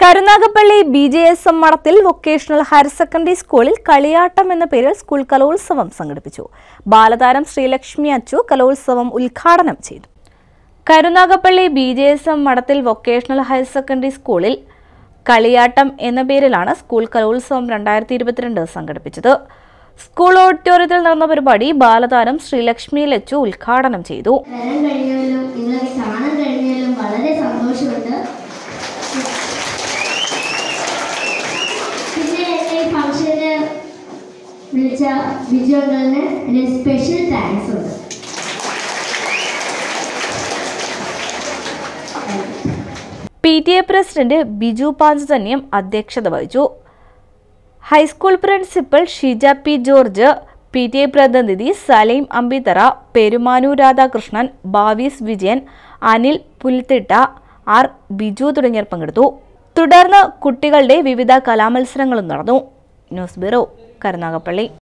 Karunagappally B J S M Madathil vocational higher secondary സ്കൂളിൽ കളിയാട്ടം എന്ന പേരിൽ സ്കൂൾ കലോത്സവം സംഘടിപ്പിച്ചു ബാലതാരം ശ്രീലക്ഷ്മി അച്ചു കലോത്സവം ഉദ്ഘാടനം ചെയ്തു Karunagappally B J S M Madathil vocational higher secondary സ്കൂളിൽ കളിയാട്ടം എന്ന പേരിലാണ് സ്കൂൾ കലോത്സവം രണ്ടായിരത്തി ഇരുപത്തിരണ്ട് സംഘടിപ്പിച്ചത് സ്കൂൾ ഓഡിറ്റോറിയത്തിൽ നടന്ന പരിപാടി ബാലതാരം ശ്രീലക്ഷ്മി ലച്ചു ഉദ്ഘാടനം ചെയ്തു വരാൻ കഴിഞ്ഞാലും നിങ്ങളൊക്കെ കാണാൻ കഴിഞ്ഞാലും വളരെ സന്തോഷമുണ്ട് പിന്നെ എന്നെ ഈ ഫംഗ്ഷന് വിളിച്ച ബിജു അങ്കിളിന് എൻ്റെ സ്പെഷ്യൽ താങ്ക്സ് ഉണ്ട് P T A president Biju Panchajanyam അധ്യക്ഷത വഹിച്ചു high school principal Shija P George P T A പ്രതിനിധി സലീം അമ്പിത്തറ പെരുമാനൂർ രാധാകൃഷ്ണൻ ബാവീസ് വിജയൻ അനിൽ പുൽത്തിട്ട ആർ ബിജു തുടങ്ങിയവർ പങ്കെടുത്തു തുടർന്ന് കുട്ടികളുടെ വിവിധ കലാമത്സരങ്ങളും നടന്നു ന്യൂസ് ബ്യൂറോ കരുനാഗപ്പള്ളി